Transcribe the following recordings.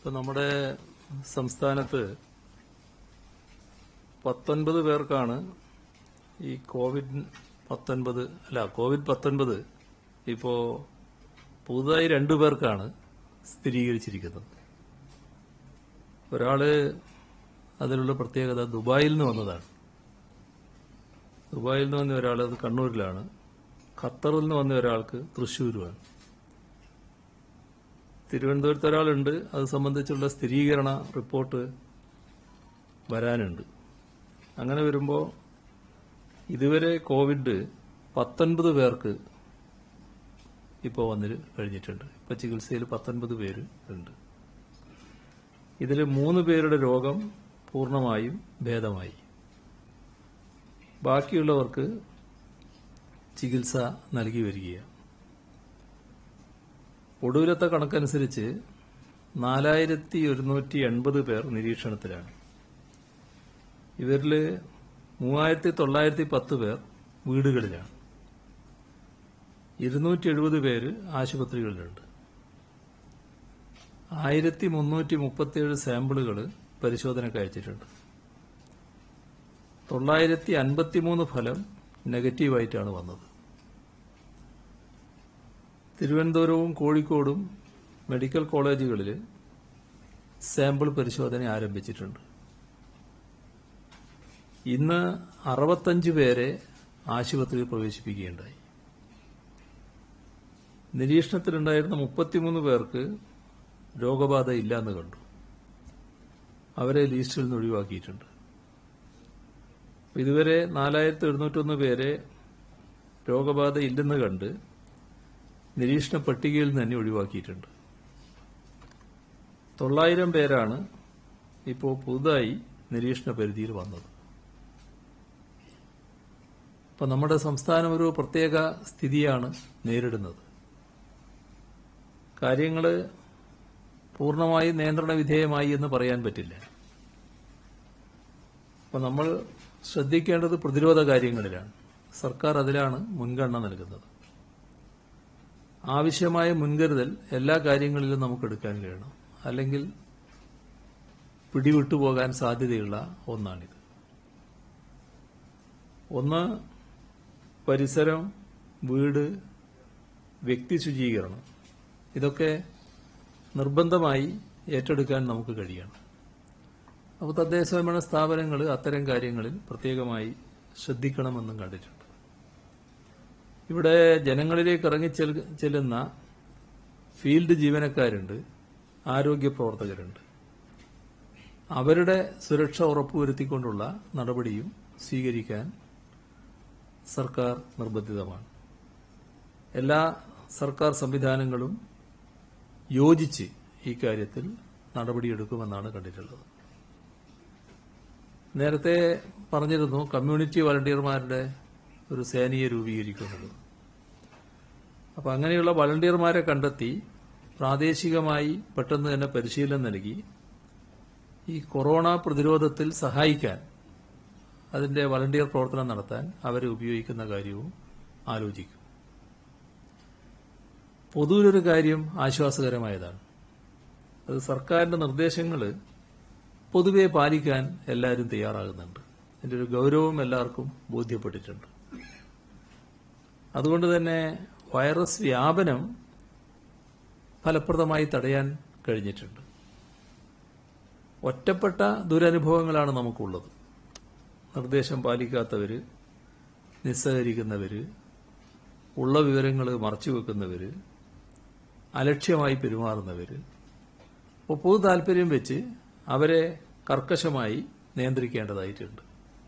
ഇപ്പൊ നമ്മുടെ സംസ്ഥാനത്ത് പത്തൊൻപത് പേർക്കാണ് ഈ കോവിഡ് പത്തൊൻപത് അല്ല കോവിഡ് പത്തൊൻപത് ഇപ്പോ പുതുതായി രണ്ടു പേർക്കാണ് സ്ഥിരീകരിച്ചിരിക്കുന്നത് ഒരാള് അതിലുള്ള പ്രത്യേകത ദുബായിൽ നിന്ന് വന്നതാണ് ദുബായിൽ നിന്ന് വന്ന ഒരാൾ അത് കണ്ണൂരിലാണ് ഖത്തറിൽ നിന്ന് വന്ന ഒരാൾക്ക് തൃശ്ശൂരുമാണ് തിരുവനന്തപുരത്ത് ഒരാളുണ്ട് അത് സംബന്ധിച്ചുള്ള സ്ഥിരീകരണ റിപ്പോർട്ട് വരാനുണ്ട് അങ്ങനെ വരുമ്പോൾ ഇതുവരെ കോവിഡ് പത്തൊൻപത് പേർക്ക് ഇപ്പോൾ വന്നിട്ട് കഴിഞ്ഞിട്ടുണ്ട് ഇപ്പൊ ചികിത്സയിൽ പത്തൊൻപത് പേര് ഉണ്ട് ഇതിൽ മൂന്ന് പേരുടെ രോഗം പൂർണ്ണമായും ഭേദമായി ബാക്കിയുള്ളവർക്ക് ചികിത്സ നൽകി വരികയാണ് ഒടുവിലത്തെ കണക്കനുസരിച്ച് നാലായിരത്തി ഒരുന്നൂറ്റി എൺപത് പേർ നിരീക്ഷണത്തിലാണ് ഇവരിൽ മൂവായിരത്തി തൊള്ളായിരത്തി പത്ത് പേർ വീടുകളിലാണ് ഇരുന്നൂറ്റി എഴുപത് പേര് ആശുപത്രികളിലുണ്ട് ആയിരത്തി മുന്നൂറ്റി മുപ്പത്തിയേഴ് സാമ്പിളുകൾ പരിശോധനയ്ക്ക് അയച്ചിട്ടുണ്ട് തൊള്ളായിരത്തി അൻപത്തിമൂന്ന് ഫലം നെഗറ്റീവായിട്ടാണ് വന്നത് തിരുവനന്തപുരവും കോഴിക്കോടും മെഡിക്കൽ കോളേജുകളിൽ സാമ്പിൾ പരിശോധന ആരംഭിച്ചിട്ടുണ്ട് ഇന്ന് അറുപത്തഞ്ച് പേരെ ആശുപത്രിയിൽ പ്രവേശിപ്പിക്കുകയുണ്ടായി നിരീക്ഷണത്തിലുണ്ടായിരുന്ന മുപ്പത്തിമൂന്ന് പേർക്ക് രോഗബാധ ഇല്ലാന്ന് കണ്ടു അവരെ ലിസ്റ്റിൽ നിന്ന് ഒഴിവാക്കിയിട്ടുണ്ട് ഇതുവരെ നാലായിരത്തി എഴുന്നൂറ്റൊന്ന് പേരെ രോഗബാധ ഇല്ലെന്ന് കണ്ട് നിരീക്ഷണ പട്ടികയിൽ നിന്ന് തന്നെ ഒഴിവാക്കിയിട്ടുണ്ട് തൊള്ളായിരം പേരാണ് ഇപ്പോൾ പുതുതായി നിരീക്ഷണ പരിധിയിൽ വന്നത് അപ്പൊ നമ്മുടെ സംസ്ഥാനം ഒരു പ്രത്യേക സ്ഥിതിയാണ് നേരിടുന്നത് കാര്യങ്ങൾ പൂർണ്ണമായി നിയന്ത്രണ വിധേയമായി എന്ന് പറയാൻ പറ്റില്ല അപ്പൊ നമ്മൾ ശ്രദ്ധിക്കേണ്ടത് പ്രതിരോധ കാര്യങ്ങളിലാണ് സർക്കാർ അതിലാണ് മുൻഗണന നൽകുന്നത് ആവശ്യമായ മുൻകരുതൽ എല്ലാ കാര്യങ്ങളിലും നമുക്ക് എടുക്കാൻ കഴിയണം അല്ലെങ്കിൽ പിടിവിട്ടു പോകാൻ സാധ്യതയുള്ള ഒന്നാണിത് ഒന്ന് പരിസരം വീട് വ്യക്തി ശുചീകരണം ഇതൊക്കെ നിർബന്ധമായി ഏറ്റെടുക്കാൻ നമുക്ക് കഴിയണം അപ്പോൾ തദ്ദേശ സ്വയംഭരണ സ്ഥാപനങ്ങൾ അത്തരം കാര്യങ്ങളിൽ പ്രത്യേകമായി ശ്രദ്ധിക്കണമെന്നും കണ്ടിട്ടുണ്ട് ഇവിടെ ജനങ്ങളിലേക്ക് ഇറങ്ങി ചെൽ- ചെല്ലുന്ന ഫീൽഡ് ജീവനക്കാരുണ്ട് ആരോഗ്യ പ്രവർത്തകരുണ്ട് അവരുടെ സുരക്ഷ ഉറപ്പുവരുത്തിക്കൊണ്ടുള്ള നടപടിയും സ്വീകരിക്കാൻ സർക്കാർ നിർബന്ധിതമാണ് എല്ലാ സർക്കാർ സംവിധാനങ്ങളും യോജിച്ച് ഈ കാര്യത്തിൽ നടപടിയെടുക്കുമെന്നാണ് കണ്ടിട്ടുള്ളത് നേരത്തെ പറഞ്ഞിരുന്നു കമ്മ്യൂണിറ്റി വളണ്ടിയർമാരുടെ ഒരു സേനയെ രൂപീകരിക്കുന്നത് അപ്പൊ അങ്ങനെയുള്ള വളണ്ടിയർമാരെ കണ്ടെത്തി പ്രാദേശികമായി പെട്ടെന്ന് തന്നെ പരിശീലനം നൽകി ഈ കൊറോണ പ്രതിരോധത്തിൽ സഹായിക്കാൻ അതിന്റെ വളണ്ടിയർ പ്രവർത്തനം നടത്താൻ അവരെ ഉപയോഗിക്കുന്ന കാര്യവും ആലോചിക്കും പൊതുവിലൊരു കാര്യം ആശ്വാസകരമായതാണ് അത് സർക്കാരിന്റെ നിർദ്ദേശങ്ങൾ പൊതുവെ പാലിക്കാൻ എല്ലാവരും തയ്യാറാകുന്നുണ്ട് അതിന്റെ ഒരു ഗൗരവം എല്ലാവർക്കും ബോധ്യപ്പെട്ടിട്ടുണ്ട് അതുകൊണ്ട് തന്നെ വൈറസ് വ്യാപനം ഫലപ്രദമായി തടയാൻ കഴിഞ്ഞിട്ടുണ്ട് ഒറ്റപ്പെട്ട ദുരനുഭവങ്ങളാണ് നമുക്കുള്ളത് നിർദ്ദേശം പാലിക്കാത്തവര് നിസ്സഹരിക്കുന്നവര് ഉള്ള വിവരങ്ങൾ മറച്ചുവെക്കുന്നവര് അലക്ഷ്യമായി പെരുമാറുന്നവര് അപ്പോൾ പൊതു താല്പര്യം വെച്ച് അവരെ കർക്കശമായി നിയന്ത്രിക്കേണ്ടതായിട്ടുണ്ട്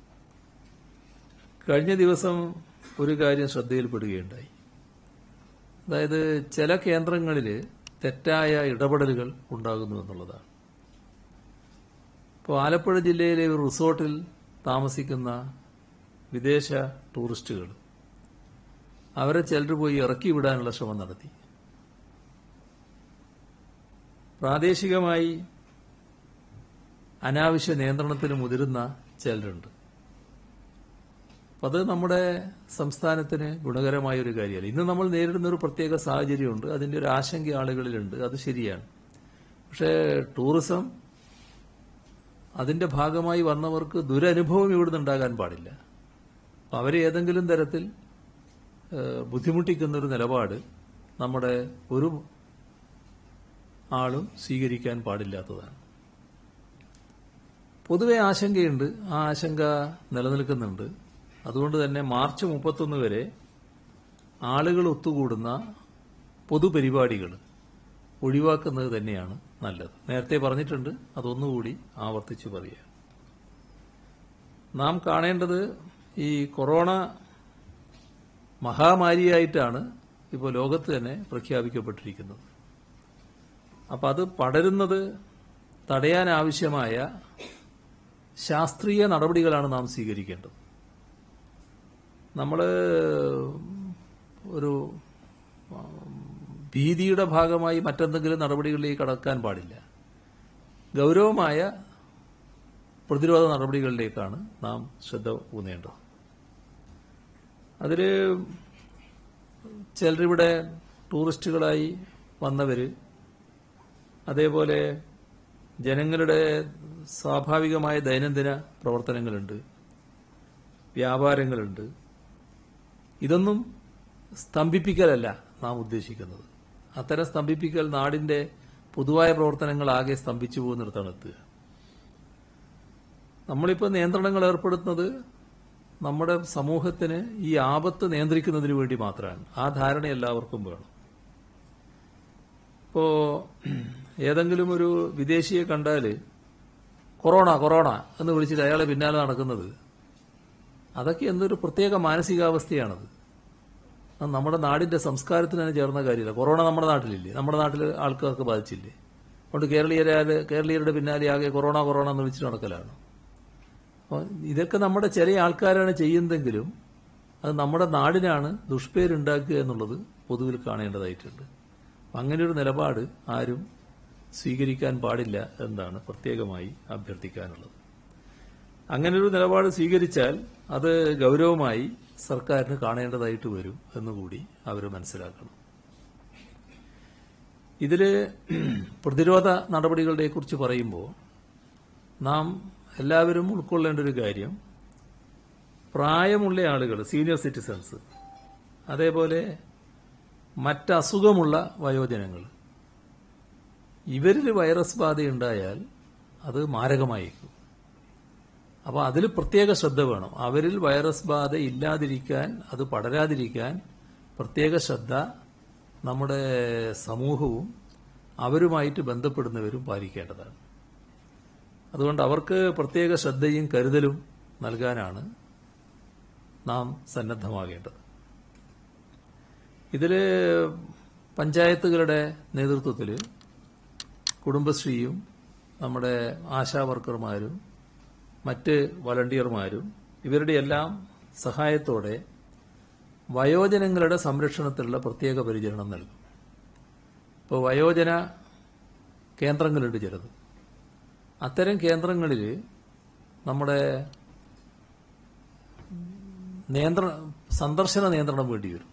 കഴിഞ്ഞ ദിവസം ഒരു കാര്യം ശ്രദ്ധയിൽപ്പെടുകയുണ്ടായി അതായത് ചില കേന്ദ്രങ്ങളിൽ തെറ്റായ ഇടപെടലുകൾ ഉണ്ടാകുന്നു എന്നുള്ളതാണ് ഇപ്പോൾ ആലപ്പുഴ ജില്ലയിലെ ഒരു റിസോർട്ടിൽ താമസിക്കുന്ന വിദേശ ടൂറിസ്റ്റുകൾ അവരെ ചിലർ പോയി ഇറക്കി വിടാനുള്ള ശ്രമം നടത്തി പ്രാദേശികമായി അനാവശ്യ നിയന്ത്രണത്തിന് മുതിരുന്ന ചിലരുണ്ട് അപ്പൊ അത് നമ്മുടെ സംസ്ഥാനത്തിന് ഗുണകരമായ ഒരു കാര്യമല്ല ഇന്ന് നമ്മൾ നേരിടുന്ന ഒരു പ്രത്യേക സാഹചര്യമുണ്ട് അതിന്റെ ഒരു ആശങ്ക ആളുകളിലുണ്ട് അത് ശരിയാണ് പക്ഷേ ടൂറിസം അതിന്റെ ഭാഗമായി വന്നവർക്ക് ദുരനുഭവം ഇവിടുന്ന് ഉണ്ടാകാൻ പാടില്ല അപ്പൊ അവരെ ഏതെങ്കിലും തരത്തിൽ ഏഹ്, ബുദ്ധിമുട്ടിക്കുന്ന ഒരു നിലപാട് നമ്മുടെ ഒരു ആളും സ്വീകരിക്കാൻ പാടില്ലാത്തതാണ് പൊതുവെ ആശങ്കയുണ്ട് ആ ആശങ്ക നിലനിൽക്കുന്നുണ്ട് അതുകൊണ്ട് തന്നെ മാർച്ച് മുപ്പത്തൊന്ന് വരെ ആളുകൾ ഒത്തുകൂടുന്ന പൊതുപരിപാടികൾ ഒഴിവാക്കുന്നത് തന്നെയാണ് നല്ലത് നേരത്തെ പറഞ്ഞിട്ടുണ്ട് അതൊന്നുകൂടി ആവർത്തിച്ചു പറയാം നാം കാണേണ്ടത് ഈ കൊറോണ മഹാമാരിയായിട്ടാണ് ഇപ്പോൾ ലോകത്ത് തന്നെ പ്രഖ്യാപിക്കപ്പെട്ടിരിക്കുന്നത് അപ്പം അത് പടരുന്നത് തടയാനാവശ്യമായ ശാസ്ത്രീയ നടപടികളാണ് നാം സ്വീകരിക്കേണ്ടത് നമ്മൾ ഒരു ഉം, ഭീതിയുടെ ഭാഗമായി മറ്റെന്തെങ്കിലും നടപടികളിലേക്ക് കടക്കാൻ പാടില്ല ഗൗരവമായ പ്രതിരോധ നടപടികളിലേക്കാണ് നാം ശ്രദ്ധ ഊന്നേണ്ടത് അതിൽ ചിലരിവിടെ ടൂറിസ്റ്റുകളായി വന്നവര് അതേപോലെ ജനങ്ങളുടെ സ്വാഭാവികമായ ദൈനംദിന പ്രവർത്തനങ്ങളുണ്ട് വ്യാപാരങ്ങളുണ്ട് ഇതൊന്നും സ്തംഭിപ്പിക്കലല്ല നാം ഉദ്ദേശിക്കുന്നത് അത്തരം സ്തംഭിപ്പിക്കൽ നാടിന്റെ പൊതുവായ പ്രവർത്തനങ്ങൾ ആകെ സ്തംഭിച്ചു പോകുന്നിടത്താണ് എത്തുക നമ്മളിപ്പോൾ നിയന്ത്രണങ്ങൾ ഏർപ്പെടുത്തുന്നത് നമ്മുടെ സമൂഹത്തിന് ഈ ആപത്ത് നിയന്ത്രിക്കുന്നതിന് വേണ്ടി മാത്രമാണ് ആ ധാരണ എല്ലാവർക്കും വേണം ഇപ്പോ ഏതെങ്കിലും ഒരു വിദേശിയെ കണ്ടാൽ കൊറോണ കൊറോണ എന്ന് വിളിച്ചിട്ട് അയാളെ പിന്നാലെ നടക്കുന്നത് അതൊക്കെ എന്തൊരു പ്രത്യേക മാനസികാവസ്ഥയാണത് അത് നമ്മുടെ നാടിന്റെ സംസ്കാരത്തിന് തന്നെ ചേർന്ന കാര്യമില്ല കൊറോണ നമ്മുടെ നാട്ടിലില്ലേ നമ്മുടെ നാട്ടിൽ ആൾക്കാർക്ക് ബാധിച്ചില്ലേ അതുകൊണ്ട് കേരളീയരാല് കേരളീയരുടെ പിന്നാലെ ആകെ കൊറോണ കൊറോണ എന്ന് വിളിച്ചിട്ട് നടക്കലാണ് അപ്പോൾ ഇതൊക്കെ നമ്മുടെ ചില ആൾക്കാരാണ് ചെയ്യുന്നതെങ്കിലും അത് നമ്മുടെ നാടിനാണ് ദുഷ്പേരുണ്ടാക്കുക എന്നുള്ളത് പൊതുവിൽ കാണേണ്ടതായിട്ടുണ്ട് അപ്പം അങ്ങനെ ഒരു നിലപാട് ആരും സ്വീകരിക്കാൻ പാടില്ല എന്നാണ് പ്രത്യേകമായി അഭ്യർത്ഥിക്കാനുള്ളത് അങ്ങനെ ഒരു നിലപാട് സ്വീകരിച്ചാൽ അത് ഗൗരവമായി സർക്കാരിന് കാണേണ്ടതായിട്ട് വരും എന്നുകൂടി അവർ മനസ്സിലാക്കണം ഇതില് പ്രതിരോധ നടപടികളുടെ കുറിച്ച് പറയുമ്പോൾ നാം എല്ലാവരും ഉൾക്കൊള്ളേണ്ട ഒരു കാര്യം പ്രായമുള്ള ആളുകൾ സീനിയർ സിറ്റിസൺസ് അതേപോലെ മറ്റസുഖമുള്ള വയോജനങ്ങൾ ഇവരിൽ വൈറസ് ബാധയുണ്ടായാൽ അത് മാരകമായിരിക്കും അപ്പോൾ അതിൽ പ്രത്യേക ശ്രദ്ധ വേണം അവരിൽ വൈറസ് ബാധ ഇല്ലാതിരിക്കാൻ അത് പടരാതിരിക്കാൻ പ്രത്യേക ശ്രദ്ധ നമ്മുടെ സമൂഹവും അവരുമായിട്ട് ബന്ധപ്പെടുന്നവരും പാലിക്കേണ്ടതാണ് അതുകൊണ്ട് അവർക്ക് പ്രത്യേക ശ്രദ്ധയും കരുതലും നൽകാനാണ് നാം സന്നദ്ധമാകേണ്ടത് ഇതിൽ പഞ്ചായത്തുകളുടെ നേതൃത്വത്തിൽ കുടുംബശ്രീയും നമ്മുടെ ആശാ വർക്കർമാരും മറ്റ് വളണ്ടിയർമാരും ഇവരുടെ എല്ലാം സഹായത്തോടെ വയോജനങ്ങളുടെ സംരക്ഷണത്തിലുള്ള പ്രത്യേക പരിചരണം നൽകും ഇപ്പോൾ വയോജന കേന്ദ്രങ്ങളുണ്ട് ചിലത് അത്തരം കേന്ദ്രങ്ങളിൽ നമ്മുടെ നിയന്ത്രണ സന്ദർശന നിയന്ത്രണം വേണ്ടി വരും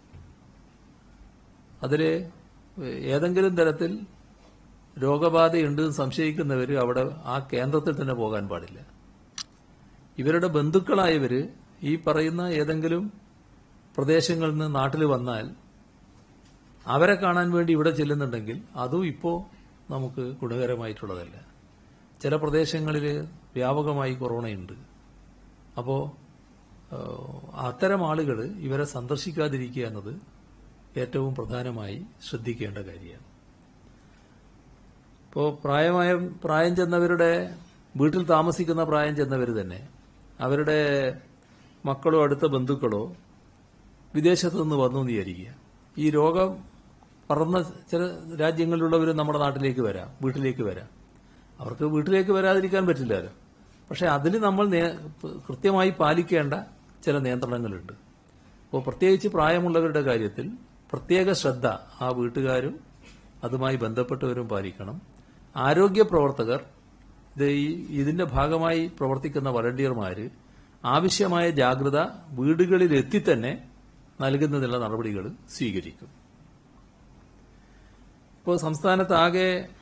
അതിൽ ഏതെങ്കിലും തരത്തിൽ രോഗബാധയുണ്ട് എന്ന് സംശയിക്കുന്നവർ അവിടെ ആ കേന്ദ്രത്തിൽ തന്നെ പോകാൻ പാടില്ല ഇവരുടെ ബന്ധുക്കളായവര് ഈ പറയുന്ന ഏതെങ്കിലും പ്രദേശങ്ങളിൽ നിന്ന് നാട്ടിൽ വന്നാൽ അവരെ കാണാൻ വേണ്ടി ഇവിടെ ചെല്ലുന്നുണ്ടെങ്കിൽ അതും ഇപ്പോൾ നമുക്ക് ഗുണകരമായിട്ടുള്ളതല്ല ചില പ്രദേശങ്ങളിൽ വ്യാപകമായി കൊറോണയുണ്ട് അപ്പോൾ അത്തരം ആളുകൾ ഇവരെ സന്ദർശിക്കാതിരിക്കുക എന്നത് ഏറ്റവും പ്രധാനമായി ശ്രദ്ധിക്കേണ്ട കാര്യമാണ് ഇപ്പോൾ പ്രായമായ പ്രായം ചെന്നവരുടെ വീട്ടിൽ താമസിക്കുന്ന പ്രായം ചെന്നവർ തന്നെ അവരുടെ മക്കളോ അടുത്ത ബന്ധുക്കളോ വിദേശത്തു നിന്ന് വന്നു എന്ന് വിചാരിക്കുക ഈ രോഗം പറന്ന ചില രാജ്യങ്ങളിലുള്ളവർ നമ്മുടെ നാട്ടിലേക്ക് വരാം വീട്ടിലേക്ക് വരാം അവർക്ക് വീട്ടിലേക്ക് വരാതിരിക്കാൻ പറ്റില്ലല്ലോ പക്ഷെ അതിൽ നമ്മൾ നേ- കൃത്യമായി പാലിക്കേണ്ട ചില നിയന്ത്രണങ്ങളുണ്ട് അപ്പോൾ പ്രത്യേകിച്ച് പ്രായമുള്ളവരുടെ കാര്യത്തിൽ പ്രത്യേക ശ്രദ്ധ ആ വീട്ടുകാരും അതുമായി ബന്ധപ്പെട്ടവരും പാലിക്കണം ആരോഗ്യ പ്രവർത്തകർ ഇത് ഈ ഇതിന്റെ ഭാഗമായി പ്രവർത്തിക്കുന്ന വളണ്ടിയർമാര് ആവശ്യമായ ജാഗ്രത വീടുകളിൽ എത്തി തന്നെ നൽകുന്നതിനുള്ള നടപടികൾ സ്വീകരിക്കും ഇപ്പോൾ സംസ്ഥാനത്ത് ആകെ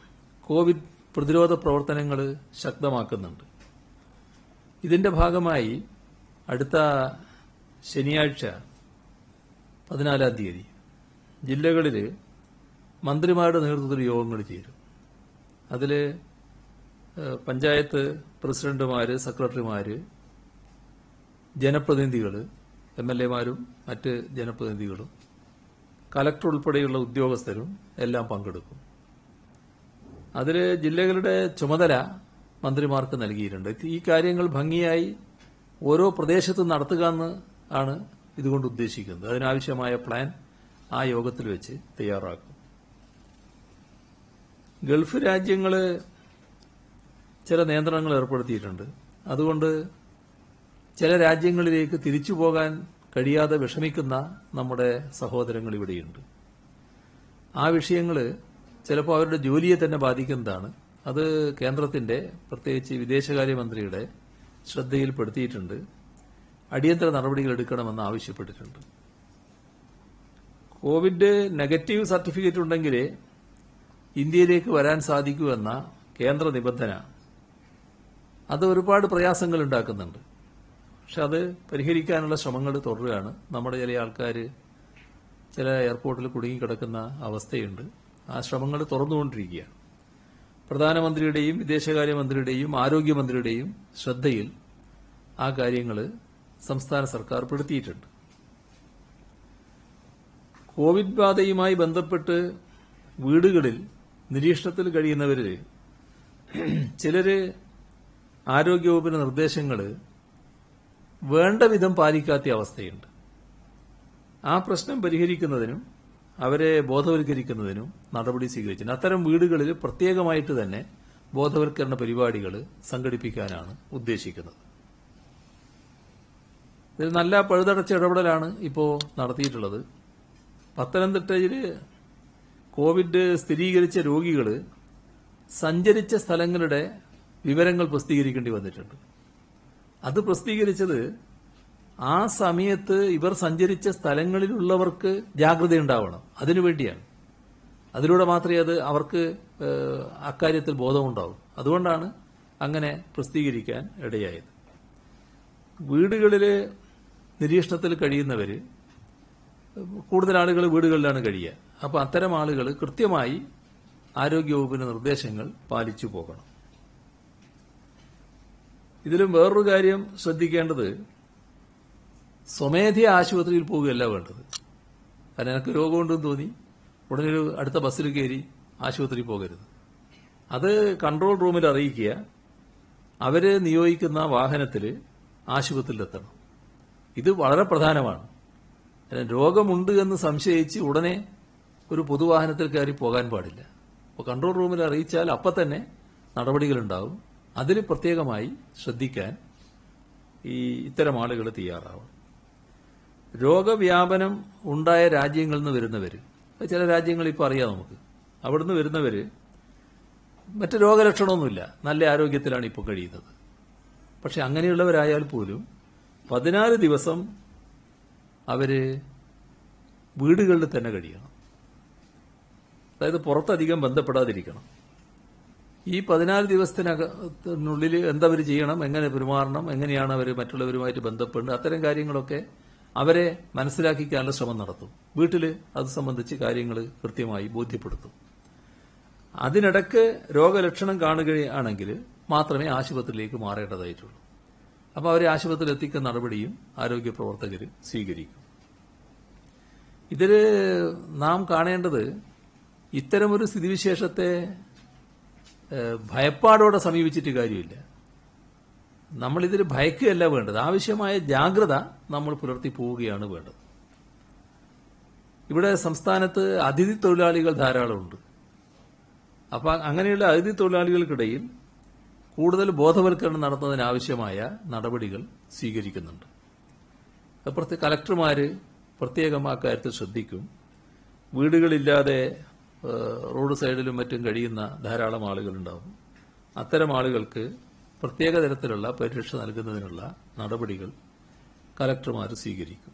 കോവിഡ് പ്രതിരോധ പ്രവർത്തനങ്ങൾ ശക്തമാക്കുന്നുണ്ട് ഇതിന്റെ ഭാഗമായി അടുത്ത ശനിയാഴ്ച പതിനാലാം തീയതി ജില്ലകളിൽ മന്ത്രിമാരുടെ നേതൃത്വത്തിൽ യോഗങ്ങൾ ചേരും അതിൽ പഞ്ചായത്ത് പ്രസിഡന്റുമാര് സെക്രട്ടറിമാര് ജനപ്രതിനിധികൾ എം എൽ എമാരും മറ്റ് ജനപ്രതിനിധികളും കലക്ടർ ഉൾപ്പെടെയുള്ള ഉദ്യോഗസ്ഥരും എല്ലാം പങ്കെടുക്കും അതിൽ ജില്ലകളുടെ ചുമതല മന്ത്രിമാർക്ക് നൽകിയിട്ടുണ്ട് ഈ കാര്യങ്ങൾ ഭംഗിയായി ഓരോ പ്രദേശത്തും നടത്തുക എന്ന് ആണ് ഇതുകൊണ്ട് ഉദ്ദേശിക്കുന്നത് അതിനാവശ്യമായ പ്ലാൻ ആ യോഗത്തിൽ വെച്ച് തയ്യാറാക്കും ഗൾഫ് രാജ്യങ്ങൾ ചില നിയന്ത്രണങ്ങൾ ഏർപ്പെടുത്തിയിട്ടുണ്ട് അതുകൊണ്ട് ചില രാജ്യങ്ങളിലേക്ക് തിരിച്ചു പോകാൻ കഴിയാതെ വിഷമിക്കുന്ന നമ്മുടെ സഹോദരങ്ങൾ ഇവിടെയുണ്ട് ആ വിഷയങ്ങൾ ചിലപ്പോൾ അവരുടെ ജോലിയെ തന്നെ ബാധിക്കുന്നതാണ് അത് കേന്ദ്രത്തിന്റെ പ്രത്യേകിച്ച് വിദേശകാര്യമന്ത്രിയുടെ ശ്രദ്ധയിൽപ്പെടുത്തിയിട്ടുണ്ട് അടിയന്തര നടപടികൾ എടുക്കണമെന്ന് ആവശ്യപ്പെട്ടിട്ടുണ്ട് കോവിഡ് നെഗറ്റീവ് സർട്ടിഫിക്കറ്റ് ഉണ്ടെങ്കിലേ ഇന്ത്യയിലേക്ക് വരാൻ സാധിക്കൂ എന്ന കേന്ദ്ര നിബന്ധന അത് ഒരുപാട് പ്രയാസങ്ങൾ ഉണ്ടാക്കുന്നുണ്ട് പക്ഷെ അത് പരിഹരിക്കാനുള്ള ശ്രമങ്ങൾ തുടരുകയാണ് നമ്മുടെ ചില ആൾക്കാർ ചില എയർപോർട്ടിൽ കുടുങ്ങിക്കിടക്കുന്ന അവസ്ഥയുണ്ട് ആ ശ്രമങ്ങൾ തുറന്നുകൊണ്ടിരിക്കുകയാണ് പ്രധാനമന്ത്രിയുടെയും വിദേശകാര്യമന്ത്രിയുടെയും ആരോഗ്യമന്ത്രിയുടെയും ശ്രദ്ധയിൽ ആ കാര്യങ്ങൾ സംസ്ഥാന സർക്കാർ പെടുത്തിയിട്ടുണ്ട് കോവിഡ് ബാധയുമായി ബന്ധപ്പെട്ട് വീടുകളിൽ നിരീക്ഷണത്തിൽ കഴിയുന്നവരിൽ ചിലര് ആരോഗ്യവകുപ്പിന്റെ നിർദ്ദേശങ്ങൾ വേണ്ട വിധം പാലിക്കാത്ത അവസ്ഥയുണ്ട് ആ പ്രശ്നം പരിഹരിക്കുന്നതിനും അവരെ ബോധവൽക്കരിക്കുന്നതിനും നടപടി സ്വീകരിച്ചിട്ടുണ്ട് അത്തരം വീടുകളിൽ പ്രത്യേകമായിട്ട് തന്നെ ബോധവൽക്കരണ പരിപാടികൾ സംഘടിപ്പിക്കാനാണ് ഉദ്ദേശിക്കുന്നത് ഇതിൽ നല്ല പഴുതടച്ച ഇടപെടലാണ് ഇപ്പോൾ നടത്തിയിട്ടുള്ളത് പത്തനംതിട്ടയിൽ കോവിഡ് സ്ഥിരീകരിച്ച രോഗികൾ സഞ്ചരിച്ച സ്ഥലങ്ങളുടെ വിവരങ്ങൾ പ്രസിദ്ധീകരിക്കേണ്ടി വന്നിട്ടുണ്ട് അത് പ്രസിദ്ധീകരിച്ചത് ആ സമയത്ത് ഇവർ സഞ്ചരിച്ച സ്ഥലങ്ങളിലുള്ളവർക്ക് ജാഗ്രതയുണ്ടാവണം അതിനുവേണ്ടിയാണ് അതിലൂടെ മാത്രമേ അത് അവർക്ക് ഏഹ്, അക്കാര്യത്തിൽ ബോധമുണ്ടാവും അതുകൊണ്ടാണ് അങ്ങനെ പ്രസിദ്ധീകരിക്കാൻ ഇടയായത് വീടുകളിൽ നിരീക്ഷണത്തിൽ കഴിയുന്നവർ കൂടുതൽ ആളുകൾ വീടുകളിലാണ് കഴിയുക അപ്പോൾ അത്തരം ആളുകൾ കൃത്യമായി ആരോഗ്യവകുപ്പിന്റെ നിർദ്ദേശങ്ങൾ പാലിച്ചു പോകണം ഇതിലും വേറൊരു കാര്യം ശ്രദ്ധിക്കേണ്ടത് സ്വമേധയ ആശുപത്രിയിൽ പോവുകയല്ല വേണ്ടത് കാരണം എനിക്ക് രോഗമുണ്ടെന്ന് തോന്നി ഉടനെ ഒരു അടുത്ത ബസ്സിൽ കയറി ആശുപത്രിയിൽ പോകരുത് അത് കൺട്രോൾ റൂമിൽ അറിയിക്കുക അവര് നിയോഗിക്കുന്ന വാഹനത്തിൽ ആശുപത്രിയിലെത്തണം ഇത് വളരെ പ്രധാനമാണ് കാരണം രോഗമുണ്ട് എന്ന് സംശയിച്ച് ഉടനെ ഒരു പൊതുവാഹനത്തിൽ കയറി പോകാൻ പാടില്ല അപ്പോൾ കൺട്രോൾ റൂമിൽ അറിയിച്ചാൽ അപ്പം തന്നെ നടപടികളുണ്ടാവും അതിൽ പ്രത്യേകമായി ശ്രദ്ധിക്കാൻ ഈ ഇത്തരം ആളുകൾ തയ്യാറാവണം രോഗവ്യാപനം ഉണ്ടായ രാജ്യങ്ങളിൽ നിന്ന് വരുന്നവര് അത് ചില രാജ്യങ്ങൾ ഇപ്പോൾ അറിയാം നമുക്ക് അവിടുന്ന് വരുന്നവര് മറ്റ് രോഗലക്ഷണമൊന്നുമില്ല നല്ല ആരോഗ്യത്തിലാണ് ഇപ്പോൾ കഴിയുന്നത് പക്ഷെ അങ്ങനെയുള്ളവരായാൽ പോലും പതിനാല് ദിവസം അവര് വീടുകളിൽ തന്നെ കഴിയണം അതായത് പുറത്തധികം ബന്ധപ്പെടാതിരിക്കണം ഈ പതിനാല് ദിവസത്തിനകത്തിനുള്ളിൽ എന്തവർ ചെയ്യണം എങ്ങനെ പെരുമാറണം എങ്ങനെയാണ് അവർ മറ്റുള്ളവരുമായിട്ട് ബന്ധപ്പെടുന്നത് അത്തരം കാര്യങ്ങളൊക്കെ അവരെ മനസ്സിലാക്കിക്കാനുള്ള ശ്രമം നടത്തും വീട്ടിൽ അത് സംബന്ധിച്ച് കാര്യങ്ങൾ കൃത്യമായി ബോധ്യപ്പെടുത്തും അതിനിടക്ക് രോഗലക്ഷണം കാണുകയാണെങ്കിൽ മാത്രമേ ആശുപത്രിയിലേക്ക് മാറേണ്ടതായിട്ടുള്ളൂ അപ്പോൾ അവരെ ആശുപത്രിയിൽ എത്തിക്കുന്ന നടപടിയും ആരോഗ്യ പ്രവർത്തകർ സ്വീകരിക്കും ഇതിൽ നാം കാണേണ്ടത് ഇത്തരമൊരു സ്ഥിതിവിശേഷത്തെ ഏഹ്, ഭയപ്പാടോടെ സമീപിച്ചിട്ട് കാര്യമില്ല നമ്മളിതിൽ ഭയക്കുകയല്ല വേണ്ടത് ആവശ്യമായ ജാഗ്രത നമ്മൾ പുലർത്തി പോവുകയാണ് വേണ്ടത് ഇവിടെ സംസ്ഥാനത്ത് അതിഥി തൊഴിലാളികൾ ധാരാളമുണ്ട് അപ്പൊ അങ്ങനെയുള്ള അതിഥി തൊഴിലാളികൾക്കിടയിൽ കൂടുതൽ ബോധവൽക്കരണം നടത്തുന്നതിനാവശ്യമായ നടപടികൾ സ്വീകരിക്കുന്നുണ്ട് അത് പ്രത്യേക കലക്ടർമാര് പ്രത്യേകം ആ കാര്യത്തിൽ ശ്രദ്ധിക്കും വീടുകളില്ലാതെ ഏഹ്, റോഡ് സൈഡിലും മറ്റും കഴിയുന്ന ധാരാളം ആളുകളുണ്ടാവും അത്തരം ആളുകൾക്ക് പ്രത്യേക തരത്തിലുള്ള പരിരക്ഷ നൽകുന്നതിനുള്ള നടപടികൾ കലക്ടർമാർ സ്വീകരിക്കും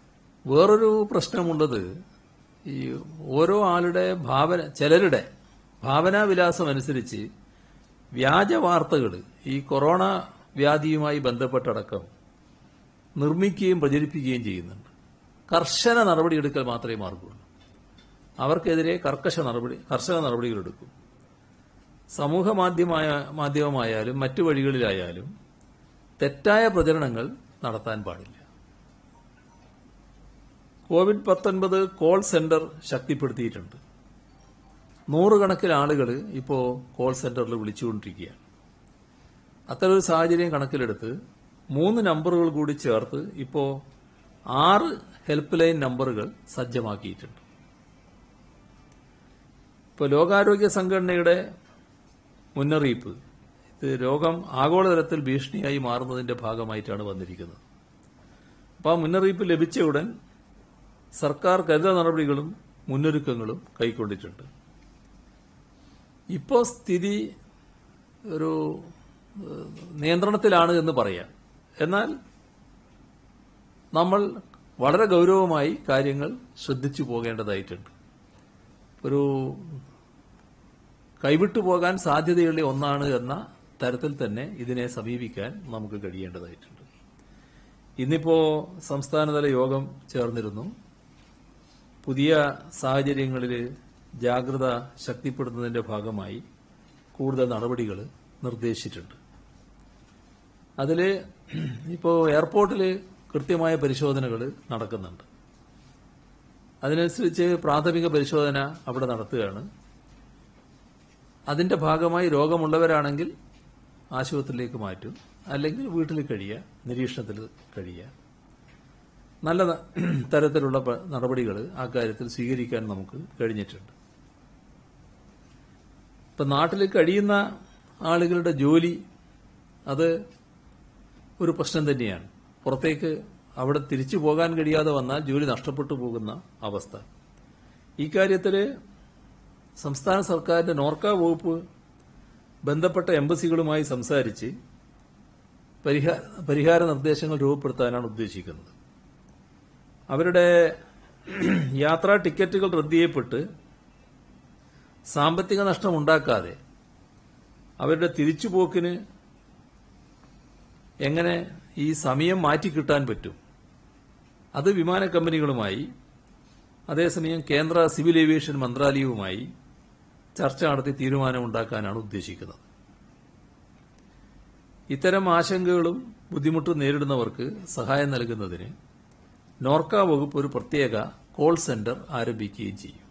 വേറൊരു പ്രശ്നമുള്ളത് ഈ ഓരോ ആളുടെ ഭാവന ചിലരുടെ ഭാവനാവിലാസം അനുസരിച്ച് വ്യാജ വാർത്തകൾ ഈ കൊറോണ വ്യാധിയുമായി ബന്ധപ്പെട്ടടക്കം നിർമ്മിക്കുകയും പ്രചരിപ്പിക്കുകയും ചെയ്യുന്നുണ്ട് കർശന നടപടിയെടുക്കൽ മാത്രമേ മാർഗമുള്ളൂ അവർക്കെതിരെ കർക്കശ നടപടി കർശന നടപടികളെടുക്കും സമൂഹ മാധ്യമമായ മാധ്യമമായാലും മറ്റു വഴികളിലായാലും തെറ്റായ പ്രചരണങ്ങൾ നടത്താൻ പാടില്ല കോവിഡ് പത്തൊൻപത് കോൾ സെന്റർ ശക്തിപ്പെടുത്തിയിട്ടുണ്ട് നൂറുകണക്കിന് ആളുകൾ ഇപ്പോൾ കോൾ സെന്ററിൽ വിളിച്ചുകൊണ്ടിരിക്കുകയാണ് അത്തരമൊരു സാഹചര്യം കണക്കിലെടുത്ത് മൂന്ന് നമ്പറുകൾ കൂടി ചേർത്ത് ഇപ്പോൾ ആറ് ഹെൽപ്പ് ലൈൻ നമ്പറുകൾ സജ്ജമാക്കിയിട്ടുണ്ട് ഇപ്പോൾ ലോകാരോഗ്യ സംഘടനയുടെ മുന്നറിയിപ്പ് ഇത് രോഗം ആഗോളതലത്തിൽ ഭീഷണിയായി മാറുന്നതിന്റെ ഭാഗമായിട്ടാണ് വന്നിരിക്കുന്നത് അപ്പോൾ ആ മുന്നറിയിപ്പ് ലഭിച്ച ഉടൻ സർക്കാർ കരുതൽ നടപടികളും മുന്നൊരുക്കങ്ങളും കൈക്കൊണ്ടിട്ടുണ്ട് ഇപ്പോൾ സ്ഥിതി ഒരു ഏഹ്, നിയന്ത്രണത്തിലാണ് എന്ന് പറയാം എന്നാൽ നമ്മൾ വളരെ ഗൗരവമായി കാര്യങ്ങൾ ശ്രദ്ധിച്ചു പോകേണ്ടതായിട്ടുണ്ട് ഒരു കൈവിട്ടു പോകാൻ സാധ്യതയുള്ള ഒന്നാണ് എന്ന തരത്തിൽ തന്നെ ഇതിനെ സമീപിക്കാൻ നമുക്ക് കഴിയേണ്ടതായിട്ടുണ്ട് ഇന്നിപ്പോ സംസ്ഥാനതല യോഗം ചേർന്നിരുന്നു പുതിയ സാഹചര്യങ്ങളിൽ ജാഗ്രത ശക്തിപ്പെടുത്തുന്നതിന്റെ ഭാഗമായി കൂടുതൽ നടപടികൾ നിർദ്ദേശിച്ചിട്ടുണ്ട് അതിൽ ഇപ്പോൾ എയർപോർട്ടിൽ കൃത്യമായ പരിശോധനകൾ നടക്കുന്നുണ്ട് അതിനനുസരിച്ച് പ്രാഥമിക പരിശോധന അവിടെ നടത്തുകയാണ് അതിന്റെ ഭാഗമായി രോഗമുള്ളവരാണെങ്കിൽ ആശുപത്രിയിലേക്ക് മാറ്റും അല്ലെങ്കിൽ വീട്ടിൽ കഴിയുക നിരീക്ഷണത്തിൽ കഴിയുക നല്ല ത- തരത്തിലുള്ള നടപടികൾ ആ കാര്യത്തിൽ സ്വീകരിക്കാൻ നമുക്ക് കഴിഞ്ഞിട്ടുണ്ട് ഇപ്പൊ നാട്ടിൽ കഴിയുന്ന ആളുകളുടെ ജോലി അത് ഒരു പ്രശ്നം തന്നെയാണ് പുറത്തേക്ക് അവിടെ തിരിച്ചു പോകാൻ കഴിയാതെ വന്നാൽ ജോലി നഷ്ടപ്പെട്ടു പോകുന്ന അവസ്ഥ ഈ കാര്യത്തില് സംസ്ഥാന സർക്കാരിന്റെ നോർക്ക വകുപ്പ് ബന്ധപ്പെട്ട എംബസികളുമായി സംസാരിച്ച് പരിഹാര പരിഹാര നിർദ്ദേശങ്ങൾ രൂപപ്പെടുത്താനാണ് ഉദ്ദേശിക്കുന്നത് അവരുടെ യാത്രാ ടിക്കറ്റുകൾ റദ്ദ് ചെയ്യപ്പെട്ട് സാമ്പത്തിക നഷ്ടം ഉണ്ടാക്കാതെ അവരുടെ തിരിച്ചുപോക്കിന് എങ്ങനെ ഈ സമയം മാറ്റിക്കിട്ടാൻ പറ്റും അത് വിമാന കമ്പനികളുമായി അതേസമയം കേന്ദ്ര സിവിൽ ഏവിയേഷൻ മന്ത്രാലയവുമായി ചർച്ച നടത്തി തീരുമാനമുണ്ടാക്കാനാണ് ഉദ്ദേശിക്കുന്നത് ഇത്തരം ആശങ്കകളും ബുദ്ധിമുട്ടും നേരിടുന്നവർക്ക് സഹായം നൽകുന്നതിന് നോർക്ക വകുപ്പ് ഒരു പ്രത്യേക കോൾ സെന്റർ ആരംഭിക്കുകയും ചെയ്യും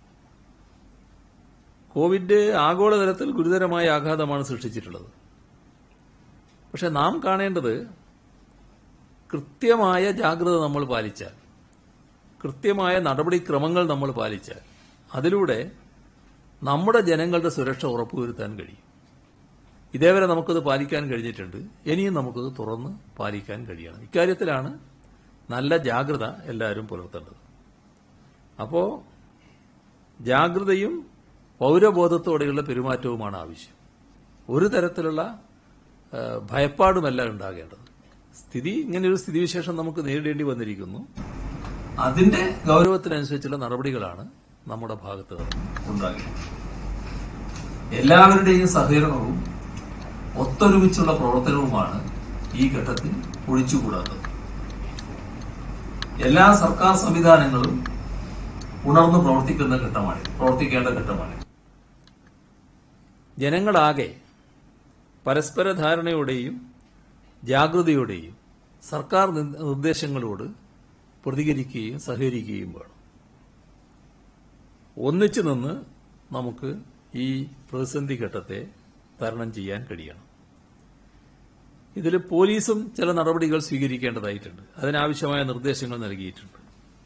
കോവിഡ് ആഗോളതലത്തിൽ ഗുരുതരമായ ആഘാതമാണ് സൃഷ്ടിച്ചിട്ടുള്ളത് പക്ഷെ നാം കാണേണ്ടത് കൃത്യമായ ജാഗ്രത നമ്മൾ പാലിച്ചാൽ കൃത്യമായ നടപടിക്രമങ്ങൾ നമ്മൾ പാലിച്ചാൽ അതിലൂടെ നമ്മുടെ ജനങ്ങളുടെ സുരക്ഷ ഉറപ്പുവരുത്താൻ കഴിയും ഇതേവരെ നമുക്കത് പാലിക്കാൻ കഴിഞ്ഞിട്ടുണ്ട് ഇനിയും നമുക്കത് തുറന്ന് പാലിക്കാൻ കഴിയണം ഇക്കാര്യത്തിലാണ് നല്ല ജാഗ്രത എല്ലാവരും പുലർത്തേണ്ടത് അപ്പോ ജാഗ്രതയും പൗരബോധത്തോടെയുള്ള പെരുമാറ്റവുമാണ് ആവശ്യം ഒരു തരത്തിലുള്ള ആ, ഭയപ്പാടുമല്ല ഉണ്ടാകേണ്ടത് സ്ഥിതി ഇങ്ങനെയൊരു സ്ഥിതിവിശേഷം നമുക്ക് നേരിടേണ്ടി വന്നിരിക്കുന്നു അതിന്റെ ഗൗരവത്തിനനുസരിച്ചുള്ള നടപടികളാണ് നമ്മുടെ ഭാഗത്ത് നിന്ന് ഉണ്ടാകേണ്ടത് എല്ലാവരുടെയും സഹകരണവും ഒത്തൊരുമിച്ചുള്ള പ്രവർത്തനവുമാണ് ഈ ഘട്ടത്തിൽ ഒഴിച്ചുകൂടാത്തത് എല്ലാ സർക്കാർ സംവിധാനങ്ങളും ഉണർന്ന് പ്രവർത്തിക്കുന്ന ഘട്ടമാണ് പ്രവർത്തിക്കേണ്ട ഘട്ടമാണ് ജനങ്ങളാകെ പരസ്പര ധാരണയോടെയും ജാഗ്രതയോടെയും സർക്കാർ നിർ- നിർദ്ദേശങ്ങളോട് പ്രതികരിക്കുകയും സഹകരിക്കുകയും വേണം ഒന്നിച്ചു നിന്ന് നമുക്ക് ഈ പ്രതിസന്ധി ഘട്ടത്തെ തരണം ചെയ്യാൻ കഴിയണം ഇതിൽ പോലീസും ചില നടപടികൾ സ്വീകരിക്കേണ്ടതായിട്ടുണ്ട് അതിനാവശ്യമായ നിർദ്ദേശങ്ങൾ നൽകിയിട്ടുണ്ട്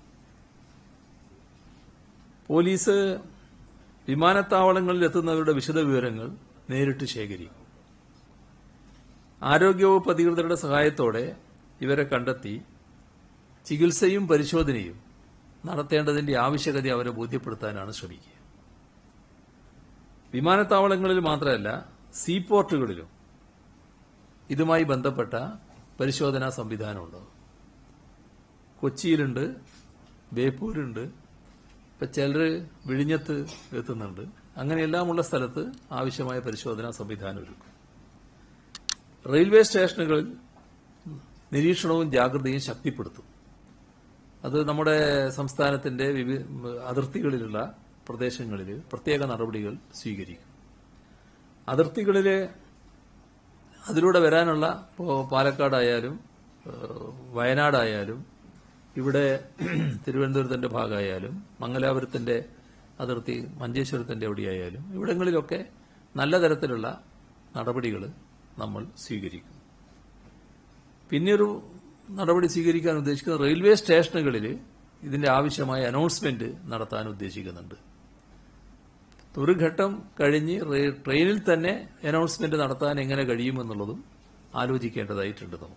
പോലീസ് വിമാനത്താവളങ്ങളിൽ എത്തുന്നവരുടെ വിശദവിവരങ്ങൾ നേരിട്ട് ശേഖരിക്കും ആരോഗ്യവകുപ്പ് അധികൃതരുടെ സഹായത്തോടെ ഇവരെ കണ്ടെത്തി ചികിത്സയും പരിശോധനയും നടത്തേണ്ടതിന്റെ ആവശ്യകത അവരെ ബോധ്യപ്പെടുത്താനാണ് ശ്രമിക്കുക വിമാനത്താവളങ്ങളിൽ മാത്രമല്ല സീപോർട്ടുകളിലും ഇതുമായി ബന്ധപ്പെട്ട പരിശോധനാ സംവിധാനമുണ്ട് കൊച്ചിയിലുണ്ട് ബേപ്പൂരുണ്ട് ഇപ്പൊ ചിലർ വിഴിഞ്ഞത്ത് എത്തുന്നുണ്ട് അങ്ങനെയെല്ലാമുള്ള സ്ഥലത്ത് ആവശ്യമായ പരിശോധനാ സംവിധാനം ഒരുക്കും റെയിൽവേ സ്റ്റേഷനുകളിൽ നിരീക്ഷണവും ജാഗ്രതയും ശക്തിപ്പെടുത്തും അത് നമ്മുടെ സംസ്ഥാനത്തിന്റെ വിവി അതിർത്തികളിലുള്ള പ്രദേശങ്ങളിൽ പ്രത്യേക നടപടികൾ സ്വീകരിക്കും അതിർത്തികളിലെ അതിലൂടെ വരാനുള്ള ഇപ്പോൾ പാലക്കാടായാലും ഏഹ്, വയനാടായാലും ഇവിടെ തിരുവനന്തപുരത്തിന്റെ ഭാഗമായാലും മംഗലാപുരത്തിന്റെ അതിർത്തി മഞ്ചേശ്വരത്തിന്റെ എവിടെയായാലും ഇവിടങ്ങളിലൊക്കെ നല്ല തരത്തിലുള്ള നടപടികൾ നമ്മൾ സ്വീകരിക്കും പിന്നെയൊരു നടപടി സ്വീകരിക്കാൻ ഉദ്ദേശിക്കുന്ന റെയിൽവേ സ്റ്റേഷനുകളിൽ ഇതിന്റെ ആവശ്യമായ അനൗൺസ്മെന്റ് നടത്താൻ ഉദ്ദേശിക്കുന്നുണ്ട് ഒരു ഘട്ടം കഴിഞ്ഞ് റേ- ട്രെയിനിൽ തന്നെ അനൗൺസ്മെന്റ് നടത്താൻ എങ്ങനെ കഴിയുമെന്നുള്ളതും ആലോചിക്കേണ്ടതായിട്ടുണ്ട് നമുക്ക്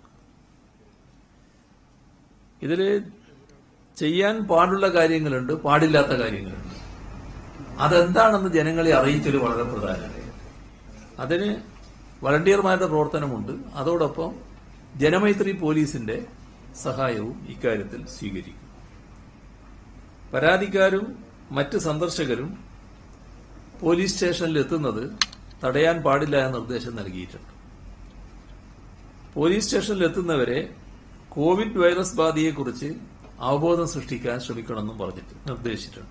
ഇതിൽ ചെയ്യാൻ പാടുള്ള കാര്യങ്ങളുണ്ട് പാടില്ലാത്ത കാര്യങ്ങളുണ്ട് അതെന്താണെന്ന് ജനങ്ങളെ അറിയിക്കൽ വളരെ പ്രധാനമാണ് അതിന് വളണ്ടിയർമാരുടെ പ്രവർത്തനമുണ്ട് അതോടൊപ്പം ജനമൈത്രി പോലീസിന്റെ സഹായവും ഇക്കാര്യത്തിൽ സ്വീകരിക്കും പരാതിക്കാരും മറ്റ് സന്ദർശകരും പോലീസ് സ്റ്റേഷനിൽ എത്തുന്നത് തടയാൻ പാടില്ല എന്ന നിർദ്ദേശം നൽകിയിട്ടുണ്ട് പോലീസ് സ്റ്റേഷനിൽ എത്തുന്നവരെ കോവിഡ് വൈറസ് ബാധയെക്കുറിച്ച് അവബോധം സൃഷ്ടിക്കാൻ ശ്രമിക്കണമെന്നും പറഞ്ഞിട്ട് നിർദ്ദേശിച്ചിട്ടുണ്ട്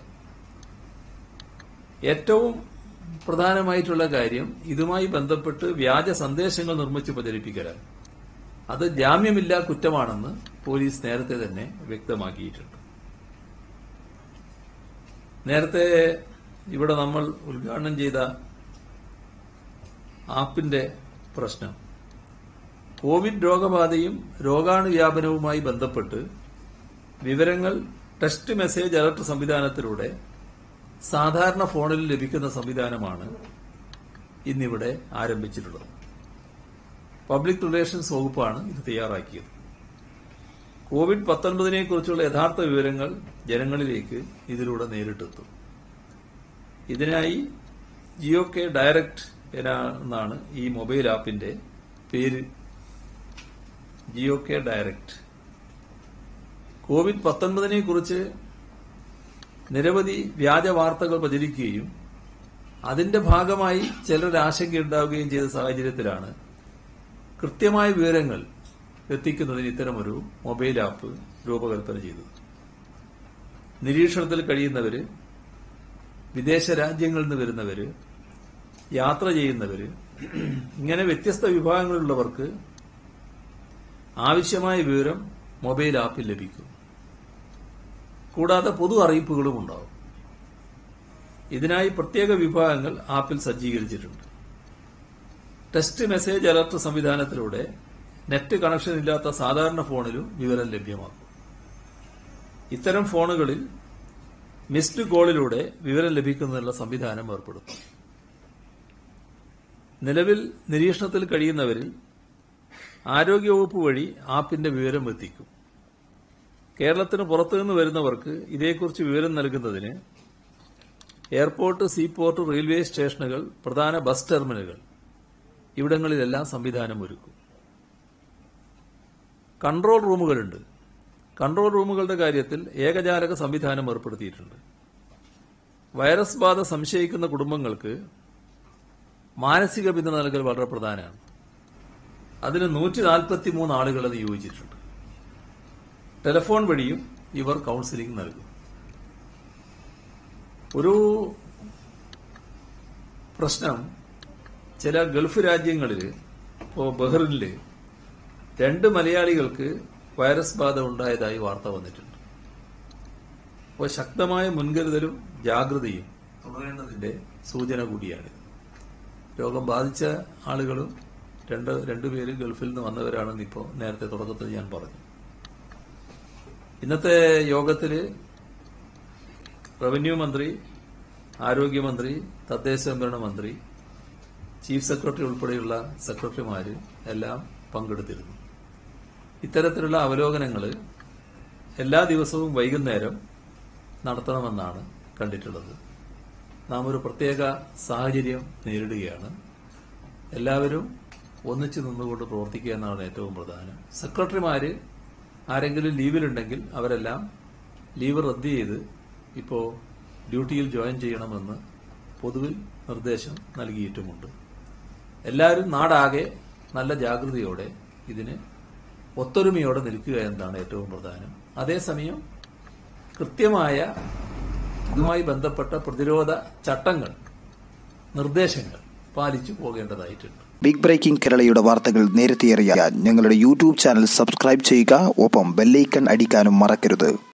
ഏറ്റവും പ്രധാനമായിട്ടുള്ള കാര്യം ഇതുമായി ബന്ധപ്പെട്ട് വ്യാജ സന്ദേശങ്ങൾ നിർമ്മിച്ച് പ്രചരിപ്പിക്കലാണ് അത് ജാമ്യമില്ലാ കുറ്റമാണെന്ന് പോലീസ് നേരത്തെ തന്നെ വ്യക്തമാക്കിയിട്ടുണ്ട് നേരത്തെ ഇവിടെ നമ്മൾ ഉദ്ഘാടനം ചെയ്ത ആപ്പിന്റെ പ്രശ്നം കോവിഡ് രോഗബാധയും രോഗാണുവ്യാപനവുമായി ബന്ധപ്പെട്ട് വിവരങ്ങൾ ടെക്സ്റ്റ് മെസ്സേജ് അലർട്ട് സംവിധാനത്തിലൂടെ സാധാരണ ഫോണിൽ ലഭിക്കുന്ന സംവിധാനമാണ് ഇന്നിവിടെ ആരംഭിച്ചിട്ടുള്ളത് പബ്ലിക് റിലേഷൻസ് വകുപ്പാണ് ഇത് തയ്യാറാക്കിയത് കോവിഡ് പത്തൊൻപതിനെ കുറിച്ചുള്ള യഥാർത്ഥ വിവരങ്ങൾ ജനങ്ങളിലേക്ക് ഇതിലൂടെ നേരിട്ടെത്തും ഇതിനായി ജിയോ കെ ഡയറക്ട് എന്നാണ് ഈ മൊബൈൽ ആപ്പിന്റെ പേര് ജിയോ കെ ഡയറക്ട് കോവിഡ് പത്തൊൻപതിനെ കുറിച്ച് നിരവധി വ്യാജ വാർത്തകൾ പ്രചരിക്കുകയും അതിന്റെ ഭാഗമായി ചിലർ ആശങ്കയുണ്ടാവുകയും ചെയ്ത സാഹചര്യത്തിലാണ് കൃത്യമായ വിവരങ്ങൾ എത്തിക്കുന്നതിന് ഇത്തരമൊരു മൊബൈൽ ആപ്പ് രൂപകൽപ്പന ചെയ്തത് നിരീക്ഷണത്തിൽ കഴിയുന്നവര് വിദേശ രാജ്യങ്ങളിൽ നിന്ന് വരുന്നവര് യാത്ര ചെയ്യുന്നവര് ഇങ്ങനെ വ്യത്യസ്ത വിഭാഗങ്ങളിലുള്ളവർക്ക് ആവശ്യമായ വിവരം മൊബൈൽ ആപ്പിൽ ലഭിക്കും കൂടാതെ പൊതു അറിയിപ്പുകളും ഉണ്ടാവും ഇതിനായി പ്രത്യേക വിഭാഗങ്ങൾ ആപ്പിൽ സജ്ജീകരിച്ചിട്ടുണ്ട് ടെക്സ്റ്റ് മെസ്സേജ് അലർട്ട് സംവിധാനത്തിലൂടെ നെറ്റ് കണക്ഷൻ ഇല്ലാത്ത സാധാരണ ഫോണിലും വിവരം ലഭ്യമാക്കും ഇത്തരം ഫോണുകളിൽ മിസ്ഡ് കോളിലൂടെ വിവരം ലഭിക്കുന്നതിനുള്ള സംവിധാനം ഏർപ്പെടുത്തും നിലവിൽ നിരീക്ഷണത്തിൽ കഴിയുന്നവരിൽ ആരോഗ്യവകുപ്പ് വഴി ആപ്പിന്റെ വിവരം എത്തിക്കും കേരളത്തിന് പുറത്തുനിന്ന് വരുന്നവർക്ക് ഇതേക്കുറിച്ച് വിവരം നൽകുന്നതിന് എയർപോർട്ട് സീപോർട്ട് റെയിൽവേ സ്റ്റേഷനുകൾ പ്രധാന ബസ് ടെർമിനലുകൾ ഇവിടങ്ങളിലെല്ലാം സംവിധാനം ഒരുക്കും കൺട്രോൾ റൂമുകളുണ്ട് കൺട്രോൾ റൂമുകളുടെ കാര്യത്തിൽ ഏകജാലക സംവിധാനം ഏർപ്പെടുത്തിയിട്ടുണ്ട് വൈറസ് ബാധ സംശയിക്കുന്ന കുടുംബങ്ങൾക്ക് മാനസിക പിന്തുണ നൽകൽ വളരെ പ്രധാനമാണ് അതിന് നൂറ്റി നാൽപ്പത്തി മൂന്ന് ആളുകളെ നിയോഗിച്ചിട്ടുണ്ട് ടെലിഫോൺ വഴിയും ഇവർ കൌൺസിലിംഗ് നൽകും ഒരു പ്രശ്നം ചില ഗൾഫ് രാജ്യങ്ങളിൽ ഇപ്പോൾ ബഹ്റിനില് രണ്ട് മലയാളികൾക്ക് വൈറസ് ബാധ ഉണ്ടായതായി വാർത്ത വന്നിട്ടുണ്ട് അപ്പോൾ ശക്തമായ മുൻകരുതലും ജാഗ്രതയും തുടരേണ്ടതിന്റെ സൂചന കൂടിയാണിത് രോഗം ബാധിച്ച ആളുകളും രണ്ട് രണ്ടുപേര് ഗൾഫിൽ നിന്ന് വന്നവരാണെന്ന് ഇപ്പോൾ നേരത്തെ തുടക്കത്തിൽ ഞാൻ പറഞ്ഞു ഇന്നത്തെ യോഗത്തില് റവന്യൂ മന്ത്രി ആരോഗ്യമന്ത്രി തദ്ദേശ സ്വയംഭരണ മന്ത്രി ചീഫ് സെക്രട്ടറി ഉൾപ്പെടെയുള്ള സെക്രട്ടറിമാര് എല്ലാം പങ്കെടുത്തിരുന്നു ഇത്തരത്തിലുള്ള അവലോകനങ്ങൾ എല്ലാ ദിവസവും വൈകുന്നേരം നടത്തണമെന്നാണ് കണ്ടിട്ടുള്ളത് നാം ഒരു പ്രത്യേക സാഹചര്യം നേരിടുകയാണ് എല്ലാവരും ഒന്നിച്ചു നിന്നുകൊണ്ട് പ്രവർത്തിക്കുക എന്നാണ് ഏറ്റവും പ്രധാനം സെക്രട്ടറിമാര് ആരെങ്കിലും ലീവിലുണ്ടെങ്കിൽ അവരെല്ലാം ലീവ് റദ്ദ് ചെയ്ത് ഇപ്പോൾ ഡ്യൂട്ടിയിൽ ജോയിൻ ചെയ്യണമെന്ന് പൊതുവിൽ നിർദ്ദേശം നൽകിയിട്ടുമുണ്ട് എല്ലാവരും നാടാകെ നല്ല ജാഗ്രതയോടെ ഇതിന് ഒത്തൊരുമയോടെ നിൽക്കുക എന്നതാണ് ഏറ്റവും പ്രധാനം അതേസമയം കൃത്യമായ ഇതുമായി ബന്ധപ്പെട്ട പ്രതിരോധ ചട്ടങ്ങൾ നിർദ്ദേശങ്ങൾ പാലിച്ചു പോകേണ്ടതായിട്ടുണ്ട് ബിഗ് ബ്രേക്കിംഗ് കേരളയുടെ വാർത്തകൾ നേരത്തെ അറിയാൻ ഞങ്ങളുടെ യൂട്യൂബ് ചാനൽ സബ്സ്ക്രൈബ് ചെയ്യുക ഒപ്പം ബെല്ലൈക്കൺ അടിക്കാനും മറക്കരുത്